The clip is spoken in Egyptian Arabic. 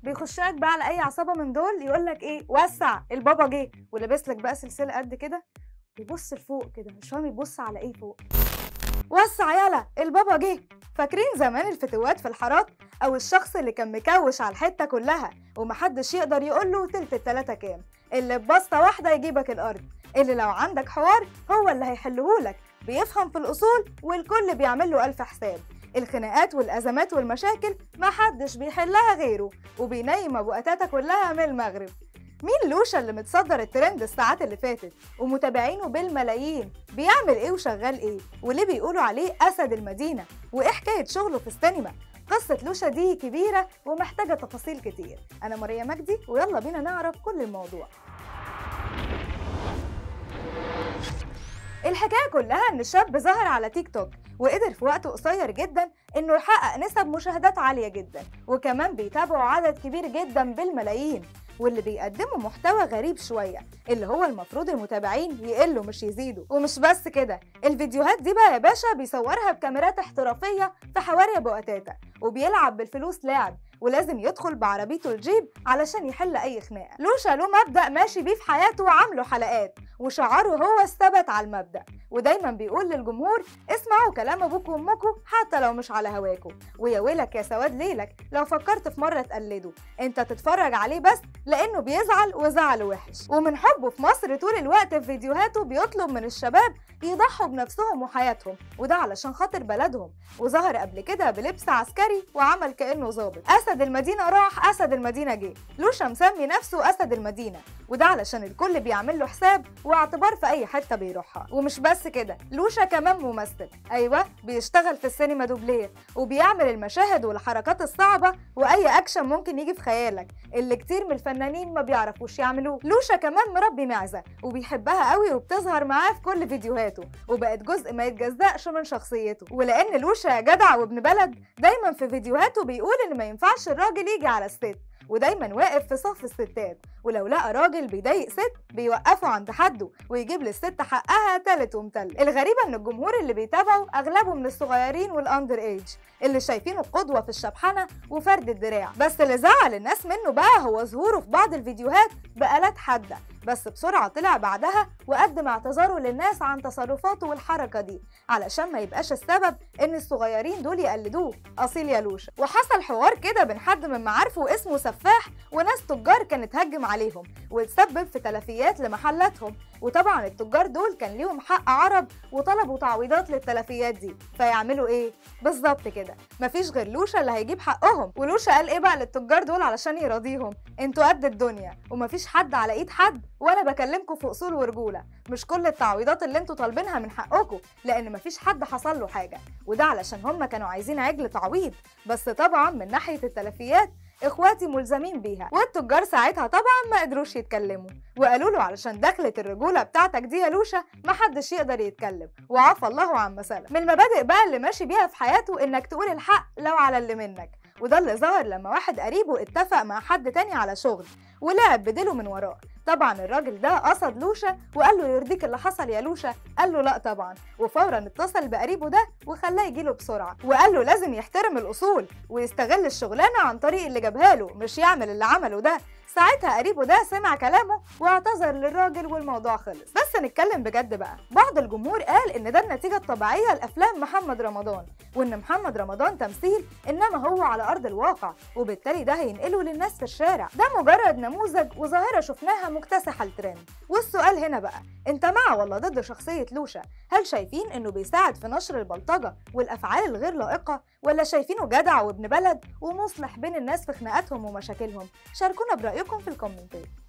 بيخش لك بقى على اي عصابه من دول يقول لك ايه وسع البابا جه ولابس لك بقى سلسله قد كده بيبص لفوق كده مش فاهم يبص على ايه فوق وسع يلا البابا جه فاكرين زمان الفتوات في الحارات او الشخص اللي كان مكوش على الحته كلها ومحدش يقدر يقول له تلت التلاته كام اللي ببسطه واحده يجيبك الارض اللي لو عندك حوار هو اللي هيحلهولك بيفهم في الاصول والكل بيعمل له الف حساب الخناقات والازمات والمشاكل محدش بيحلها غيره وبينيم ابو قتاته كلها من المغرب مين لوشا اللي متصدر الترند الساعات اللي فاتت ومتابعينه بالملايين بيعمل ايه وشغال ايه وليه بيقولوا عليه اسد المدينه وايه حكايه شغله في السينما قصة لوشا دي كبيرة ومحتاجة تفاصيل كتير أنا ماريا مجدي ويلا بينا نعرف كل الموضوع الحكاية كلها إن شاب ظهر على تيك توك وقدر في وقت قصير جدا إنه يحقق نسب مشاهدات عالية جدا وكمان بيتابعوا عدد كبير جدا بالملايين واللي بيقدموا محتوى غريب شوية اللي هو المفروض المتابعين يقلوا مش يزيدوا ومش بس كده الفيديوهات دي بقى يا باشا بيصورها بكاميرات احترافية في حواري ابو قتاتة وبيلعب بالفلوس لعب ولازم يدخل بعربيته الجيب علشان يحل اي خناقه لوشا له مبدا ماشي بيه في حياته وعامله حلقات وشعاره هو الثبت على المبدا ودايما بيقول للجمهور اسمعوا كلام ابوكم وامكم حتى لو مش على هواكم ويا ويلك يا سواد ليلك لو فكرت في مره تقلده انت تتفرج عليه بس لانه بيزعل وزعله وحش ومن حبه في مصر طول الوقت في فيديوهاته بيطلب من الشباب يضحوا بنفسهم وحياتهم وده علشان خاطر بلدهم وظهر قبل كده بلبس عسكري وعمل كانه ظابط اسد المدينه راح اسد المدينه جه لوشا مسمي نفسه اسد المدينه وده علشان الكل بيعمل له حساب واعتبار في اي حته بيروحها ومش بس كده لوشا كمان ممثل ايوه بيشتغل في السينما دوبلير وبيعمل المشاهد والحركات الصعبه واي اكشن ممكن يجي في خيالك اللي كتير من الفنانين ما بيعرفوش يعملوه لوشا كمان مربي معزه وبيحبها قوي وبتظهر معاه في كل فيديوهاته وبقت جزء ما يتجزأش من شخصيته ولان لوشا جدع وابن بلد دايما في فيديوهاته بيقول ان ما ينفعش الراجل يجي على الست ودايما واقف في صف الستات ولو لقى راجل بيضايق ست بيوقفه عند حده ويجيب للست حقها تالت ومتل الغريبة ان الجمهور اللي بيتابعه اغلبه من الصغيرين والاندر ايج اللي شايفينه قدوة في الشبحنة وفرد الدراع بس اللي زعل الناس منه بقى هو ظهوره في بعض الفيديوهات بآلات حادة بس بسرعة طلع بعدها وقدم اعتذاره للناس عن تصرفاته والحركة دي علشان ما يبقاش السبب ان الصغيرين دول يقلدوه اصيل يا لوشا وحصل حوار كده بين حد من معارفه اسمه سفاح وناس تجار كانت هجم عليهم وتسبب في تلفيات لمحلاتهم وطبعا التجار دول كان ليهم حق عرب وطلبوا تعويضات للتلفيات دي فيعملوا ايه بالظبط كده مفيش غير لوشا اللي هيجيب حقهم ولوشا قال ايه بقى للتجار دول علشان يراضيهم انتوا قد الدنيا ومفيش حد على ايد حد وانا بكلمكم في اصول ورجوله مش كل التعويضات اللي انتوا طالبينها من حقكم لان مفيش حد حصل له حاجه وده علشان هم كانوا عايزين عجل تعويض بس طبعا من ناحيه التلفيات اخواتي ملزمين بيها والتجار ساعتها طبعا ما قدروش يتكلموا وقالوا له علشان دخلة الرجولة بتاعتك دي يا لوشا محدش يقدر يتكلم وعفى الله عما سلف من المبادئ بقى اللي ماشي بيها في حياته انك تقول الحق لو على اللي منك وده اللي ظهر لما واحد قريبه اتفق مع حد تاني على شغل ولعب بديله من وراه طبعا الراجل ده قصد لوشا وقال له يرضيك اللي حصل يا لوشا قال له لا طبعا وفورا اتصل بقريبه ده وخلاه يجيله بسرعه وقال له لازم يحترم الاصول ويستغل الشغلانه عن طريق اللي جابها له مش يعمل اللي عمله ده ساعتها قريبه ده سمع كلامه واعتذر للراجل والموضوع خلص بس نتكلم بجد بقى بعض الجمهور قال ان ده النتيجه الطبيعيه لافلام محمد رمضان وان محمد رمضان تمثيل انما هو على ارض الواقع وبالتالي ده هينقله للناس في الشارع ده مجرد نموذج وظاهره شفناها مكتسحه الترند والسؤال هنا بقى انت مع ولا ضد شخصيه لوشا هل شايفين انه بيساعد في نشر البلطجه والافعال الغير لائقه ولا شايفينه جدع وابن بلد ومصلح بين الناس في خناقاتهم ومشاكلهم شاركونا برايكم في الكومنتات